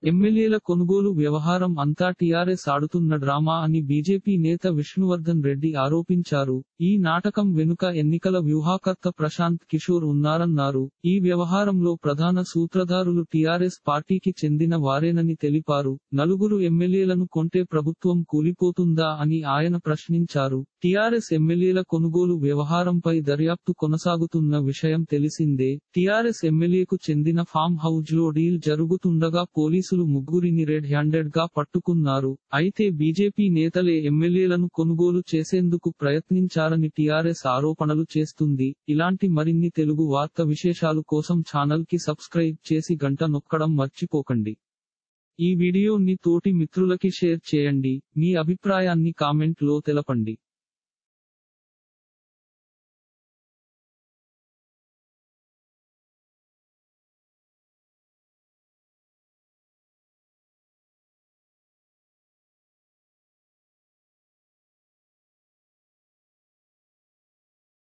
ఎమ్మెల్యేల కొనుగోలు వ్యవహారం అంతా టీఆర్ఎస్ ఆడుతున్న డ్రామా అని బీజేపీ నేత విష్ణువర్ధన్ రెడ్డి ఆరోపించారు ఈ నాటకం వెనుక ఎన్నికల వ్యూహాకర్త ప్రశాంత్ కిషోర్ ఉన్నారన్నారు ఈ వ్యవహారంలో ప్రధాన సూత్రధారులు టీఆర్ఎస్ పార్టీకి చెందిన వారేనని తెలిపారు నలుగురు ఎమ్మెల్యేలను కొంటే ప్రభుత్వం కూలిపోతుందా అని ఆయన ప్రశ్నించారు టీఆర్ఎస్ ఎమ్మెల్యేల కొనుగోలు వ్యవహారంపై దర్యాప్తు కొనసాగుతున్న విషయం తెలిసిందే టీఆర్ఎస్ ఎమ్మెల్యేకు చెందిన ఫామ్ హౌజ్ లో డీల్ జరుగుతుండగా పోలీసులు ముగ్గురిని రెడ్ హ్యాండెడ్ గా పట్టుకున్నారు అయితే బీజేపీ నేతలే ఎమ్మెల్యేలను కొనుగోలు చేసేందుకు ప్రయత్నించారని టీఆర్ఎస్ ఆరోపణలు చేస్తుంది ఇలాంటి మరిన్ని తెలుగు వార్త విశేషాలు కోసం ఛానల్ కి సబ్స్క్రైబ్ చేసి గంట నొక్కడం మర్చిపోకండి ఈ వీడియోని తోటి మిత్రులకి షేర్ చేయండి మీ అభిప్రాయాన్ని కామెంట్ లో తెలపండి